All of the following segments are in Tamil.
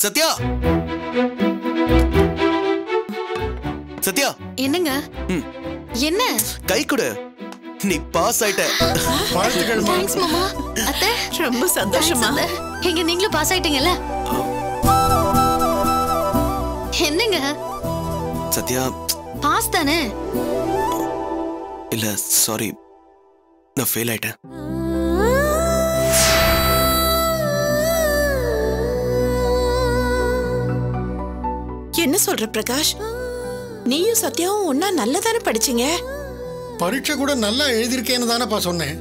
சத்யா சத்யா என்னங்க ம். என்ன கை கொடு நீ பாஸ் ஆயிட்ட வாழ்த்துக்கள் தேங்க்ஸ் மாமா அத்தை ரொம்ப சந்தோஷமா thanks, அத்தை. எங்க நீங்களும் பாஸ் ஆயிட்டீங்கல்ல என்னங்க சத்யா பாஸ் தானே இல்ல சாரி நான் ஃபெயில் ஆயிட்டேன் என்ன சொல்ற பிரகாஷ் நீயும் சத்யாவும் ஒன்னா நல்லதானே படிச்சீங்க பரீட்சை கூட நல்லா எழுதியிருக்கேன்னு தானேப்பா சொன்னேன்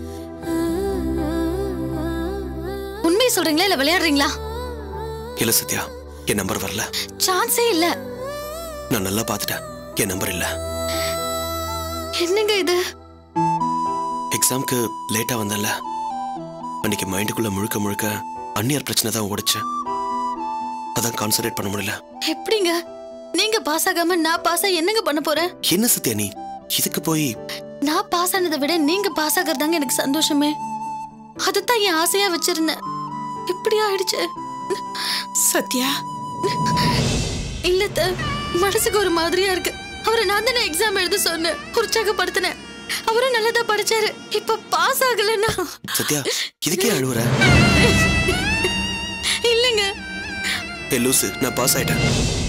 உண்மையை சொல்றீங்களா இல்ல விளையாடுறீங்களா இல்ல சத்யா என் நம்பர் வரல சான்ஸே இல்ல நான் நல்லா பார்த்துட்டேன் என் நம்பர் இல்ல என்னங்க இது எக்ஸாம்க்கு லேட்டா வந்தேன்ல அன்னைக்கு மைண்டுக்குள்ள முழுக்க முழுக்க அந்நியர் பிரச்சனை தான் ஓடுச்சு அதான் கான்சென்ட்ரேட் பண்ண முடியல எப்படிங்க நீங்க பாஸ் ஆகாம நான் பாஸ் ஆகி என்னங்க பண்ண போறேன் என்ன சத்யா நீ இதுக்கு போய் நான் பாஸ் ஆனதை விட நீங்க பாஸ் ஆகிறதாங்க எனக்கு சந்தோஷமே அதுதான் என் ஆசையா வச்சிருந்தேன் இப்படி ஆயிடுச்சு சத்யா இல்ல அத்தை, மனசுக்கு ஒரு மாதிரியா இருக்கு அவரை நான் தானே எக்ஸாம் எழுத சொன்னேன் உற்சாகப்படுத்தினேன் அவரும் நல்லதா படிச்சாரு இப்ப பாஸ் ஆகலன்னா சத்யா இதுக்கே அழுவுற இல்லைங்க ஏ லூசு நான் பாஸ் ஆயிட்டேன்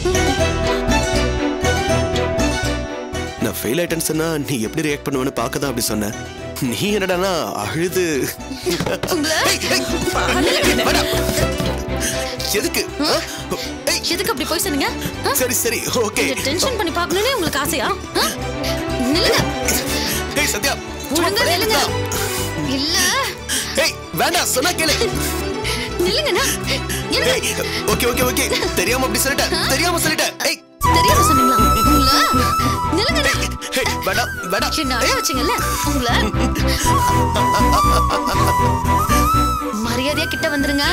நான் ஃபெயில் ஆயிட்டேன்னு சொன்னா நீ எப்படி ரியாக்ட் பண்ணுவேன்னு பார்க்க தான் அப்படி சொன்னேன் நீ என்னடானா அழுது ஏய், ஏய், வேணாம். எதுக்கு ஆ? ஏய், எதுக்கு அப்படி போய் சொன்னீங்க ஆ? சரி சரி ஓகே கொஞ்சம் டென்ஷன் பண்ணி பார்க்கணும்னே உங்களுக்கு ஆசையா ஆ? நில்லுங்க ஏய் சத்யா ஒழுங்கா நில்லுங்க இல்ல ஏய் வேண்டாம் சொன்னா கேளு நில்லுங்கண்ணா என்ன ஏய் ஓகே ஓகே ஓகே தெரியாம அப்படி சொல்லிட்டேன் தெரியாம சொல்லிட்டேன் ஏய் தெரியாம சொன்னீங்களா உங்கள நில்லுங்கண்ணா ஏய் வேண்டாம் வேண்டாம் என்ன அழ வச்சீங்கல்ல உங்கள மரியாதையா கிட்ட வந்துருங்க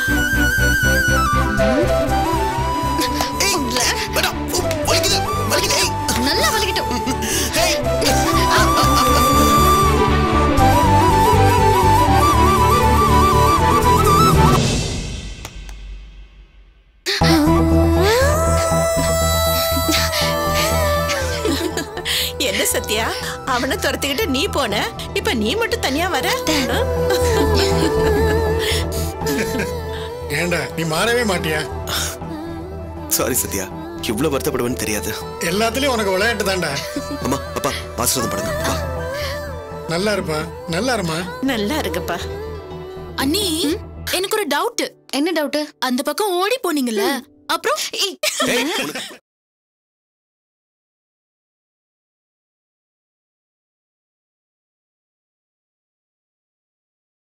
ஏய் வேண்டாம் உ, வலிக்குது வலிக்குது ஏய் நல்லா வலிக்கட்டும் ஏய் என்ன சத்யா அவனை துரத்திக்கிட்டு நீ போன இப்ப நீ மட்டும் தனியா வர ஆ? ஏண்டா நீ மாறவே மாட்டியா சாரி சத்யா இவ்வளவு வருத்தப்படுவேன்னு தெரியாது எல்லாத்துலயும் உனக்கு விளையாட்டு தான்டா அம்மா அப்பா ஆசீர்வாதம் படுங்க வா நல்லா இருப்பா நல்லா இருமா நல்லா இருக்குப்பா அண்ணி எனக்கு ஒரு டவுட் என்ன டவுட் அந்த பக்கம் ஓடி போனீங்கல்ல அப்புறம் ஏய் உனக்கு